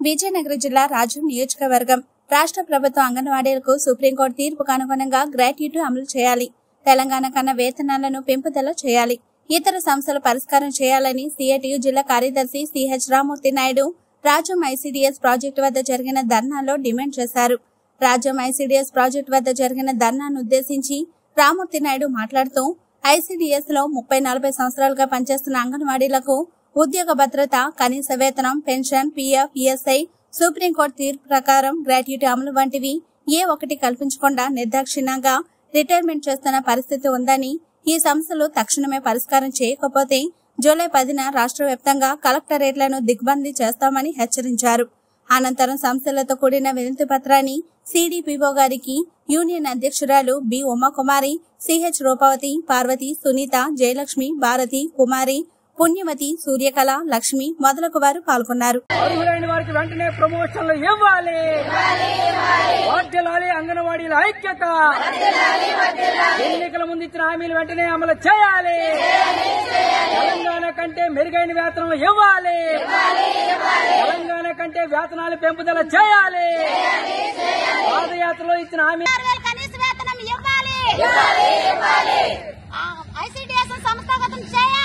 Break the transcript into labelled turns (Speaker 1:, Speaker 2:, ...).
Speaker 1: విజయనగరం జిల్లా రాజం నియోజకవర్గం రాష్ట్ర ప్రభుత్వ అంగన్వాడీలకు సుప్రీంకోర్టు తీర్పుకు అనుగుణంగా గ్రాట్యుటీ అమలు చేయాలి తెలంగాణ కన్నా వేతనాలను పెంపుదల చేయాలి ఇతర సమస్యల పరిష్కారం చేయాలని సిఐటియు జిల్లా కార్యదర్శి సిహెచ్ రామూర్తి నాయుడు రాజ్యం ఐసీడీఎస్ ప్రాజెక్టు వద్ద జరిగిన ధర్నాలో డిమాండ్ చేశారు రాజ్యం ఐసీడీఎస్ ప్రాజెక్టు వద్ద జరిగిన ధర్నాను ఉద్దేశించి రామూర్తి నాయుడు మాట్లాడుతూ ఐసీడీఎస్ లో ముప్పై నలభై సంవత్సరాలుగా పనిచేస్తున్న అంగన్వాడీలకు ఉద్యోగ భద్రత కనీస వేతనం పెన్షన్ పీఎఫ్ ఈఎస్ఐ సుప్రీంకోర్టు తీర్పు ప్రకారం గ్రాట్యుటీ అమలు వంటివి ఏ ఒకటి కల్పించకుండా నిర్దాక్షిణ్యంగా రిటైర్మెంట్ చేస్తున్న పరిస్థితి ఉందని ఈ సమస్యలు తక్షణమే పరిష్కారం చేయకపోతే జూలై పదిన రాష్ట్ర వ్యాప్తంగా కలెక్టరేట్లను దిగ్బందీ చేస్తామని హెచ్చరించారు అనంతరం సంస్థలతో కూడిన వినతి పత్రాన్ని సిడిపిఓ గారికి యూనియన్ అధ్యక్షురాలు బి ఉమాకుమారి సిహెచ్ రూపవతి పార్వతి సునీత జయలక్ష్మి భారతి కుమారి పుణ్యవతి సూర్యకళ లక్ష్మి మొదలగు వారు పాల్గొన్నారు
Speaker 2: అర్హులైన వారికి వెంటనే ప్రమోషన్లు ఇవ్వాలి వర్ధిల్లాలి అంగన్వాడీల ఐక్యత ఎన్నికల ముందు ఇచ్చిన హామీలు వెంటనే అమలు చేయాలి తెలంగాణ కంటే మెరుగైన వేతనం ఇవ్వాలి తెలంగాణ కంటే వేతనాలు పెంపుదల చేయాలి పాదయాత్రలో ఇచ్చిన హామీ
Speaker 3: ఆరు వేలు కనీస వేతనం ఇవ్వాలి ఐసీడీఎస్ సంస్థాగతం చేయాలి